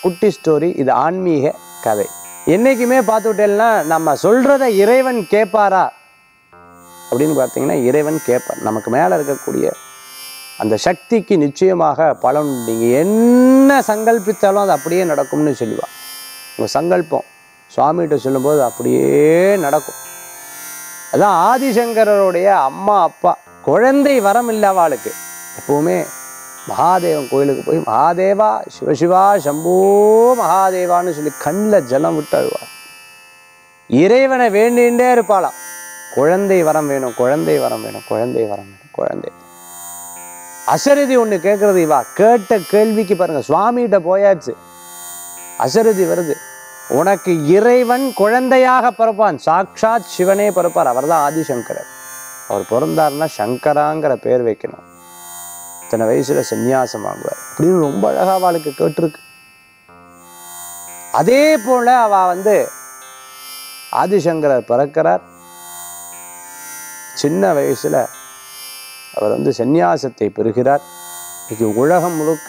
குட்டி ஸ்டோரி இது ஆன்மீக கதை என்னைக்குமே பார்த்துட்டேன்னா நம்ம சொல்றத இறைவன் கேட்பாரா அப்படின்னு பார்த்தீங்கன்னா இறைவன் கேட்பார் நமக்கு மேலே இருக்கக்கூடிய அந்த சக்திக்கு நிச்சயமாக பலன் நீங்கள் என்ன சங்கல்பித்தாலும் அது அப்படியே நடக்கும்னு சொல்லுவா உங்கள் சங்கல்பம் சுவாமிகிட்ட சொல்லும்போது அப்படியே நடக்கும் அதான் ஆதிசங்கரருடைய அம்மா அப்பா குழந்தை வரம் இல்லவாளுக்கு எப்பவுமே மகாதேவன் கோயிலுக்கு போய் மகாதேவா சிவசிவா சம்போ மகாதேவான்னு சொல்லி கண்ணில் ஜலம் விட்டு அழுவார் இறைவனை வேண்டிகிட்டே இருப்பாளாம் குழந்தை வரம் வேணும் குழந்தை வரம் வேணும் குழந்தை வரம் வேணும் குழந்தை அசரதி ஒன்று கேட்கறது இவா கேட்ட கேள்விக்கு பாருங்க சுவாமிகிட்ட போயாச்சு அசரதி வருது உனக்கு இறைவன் குழந்தையாக பிறப்பான் சாக்ஷாத் சிவனே பிறப்பார் அவர்தான் ஆதிசங்கரர் அவர் பிறந்தாருன்னா சங்கராங்கிற பேர் வைக்கணும் இத்தனை வயசுல சந்நியாசம் வாங்குவார் அப்படின்னு ரொம்ப அழகா அவளுக்கு கேட்டிருக்கு அதே போல அவ வந்து ஆதிசங்கரர் பிறக்கிறார் சின்ன வயசுல அவர் வந்து சந்நியாசத்தை பெறுகிறார் இன்னைக்கு உலகம் முழுக்க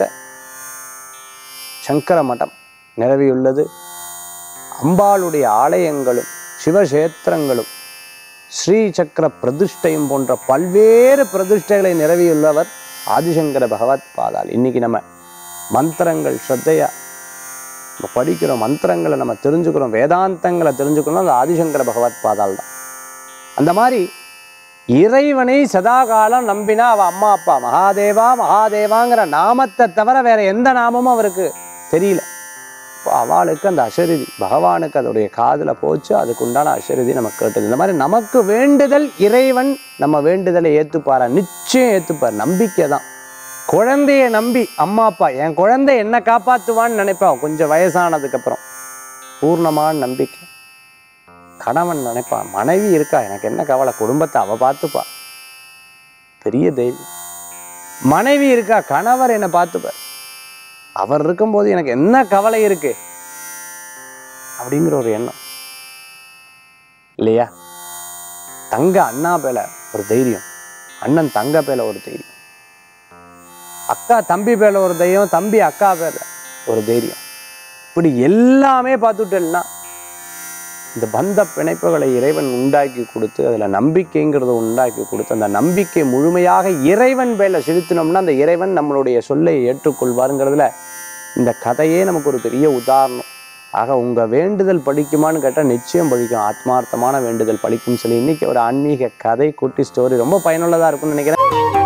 சங்கர மடம் நிலவியுள்ளது அம்பாளுடைய ஆலயங்களும் சிவக்ஷேத்திரங்களும் ஸ்ரீ சக்கர பிரதிஷ்டையும் போன்ற பல்வேறு பிரதிஷ்டைகளை நிறவியுள்ளவர் ஆதிசங்கர பகவத் பாதாள் இன்னைக்கு நம்ம மந்திரங்கள் ஸ்ரத்தையா நம்ம படிக்கிறோம் மந்திரங்களை நம்ம தெரிஞ்சுக்கிறோம் வேதாந்தங்களை தெரிஞ்சுக்கணும் அந்த ஆதிசங்கர பகவத் பாதாள் தான் அந்த மாதிரி இறைவனை சதாகாலம் நம்பினா அவ அம்மா அப்பா மகாதேவா மகாதேவாங்கிற நாமத்தை தவிர வேற எந்த நாமமும் அவருக்கு தெரியல இப்போ அவளுக்கு அந்த அசரிதி பகவானுக்கு அதோடைய காதுல போச்சு அதுக்கு உண்டான அசரிதி நமக்கு கேட்டது இந்த மாதிரி நமக்கு வேண்டுதல் இறைவன் நம்ம வேண்டுதலை ஏத்துப்பாரா நிச்சயம் ஏத்துப்பார் நம்பிக்கை தான் குழந்தைய நம்பி அம்மா அப்பா என் குழந்தை என்ன காப்பாத்துவான்னு நினைப்பான் கொஞ்சம் வயசானதுக்கு அப்புறம் பூர்ணமான நம்பிக்கை கணவன் நினைப்பான் மனைவி இருக்கா எனக்கு என்ன கவலை குடும்பத்தை அவ பார்த்துப்பா பெரிய தெய்வம் மனைவி இருக்கா கணவர் என்னை பார்த்துப்பார் அவர் இருக்கும்போது எனக்கு என்ன கவலை இருக்கு அப்படிங்கிற ஒரு எண்ணம் இல்லையா தங்க அண்ணா பேல ஒரு தைரியம் அண்ணன் தங்க பேல ஒரு தைரியம் அக்கா தம்பி பேல ஒரு தைரியம் தம்பி அக்கா பேல ஒரு தைரியம் இப்படி எல்லாமே பார்த்துட்டேன்னா இந்த பந்த பிணைப்புகளை இறைவன் உண்டாக்கி கொடுத்து அதில் நம்பிக்கைங்கிறத உண்டாக்கி கொடுத்து அந்த நம்பிக்கை முழுமையாக இறைவன் பேல செலுத்தினோம்னா அந்த இறைவன் நம்மளுடைய சொல்லை ஏற்றுக்கொள்வாருங்கிறதுல இந்த கதையே நமக்கு ஒரு பெரிய உதாரணம் ஆக உங்கள் வேண்டுதல் படிக்குமான்னு கேட்டால் நிச்சயம் படிக்கும் ஆத்மார்த்தமான வேண்டுதல் படிக்கும்னு சொல்லி இன்னைக்கு ஒரு ஆன்மீக கதை குட்டி ஸ்டோரி ரொம்ப பயனுள்ளதாக இருக்கும்னு நினைக்கிறேன்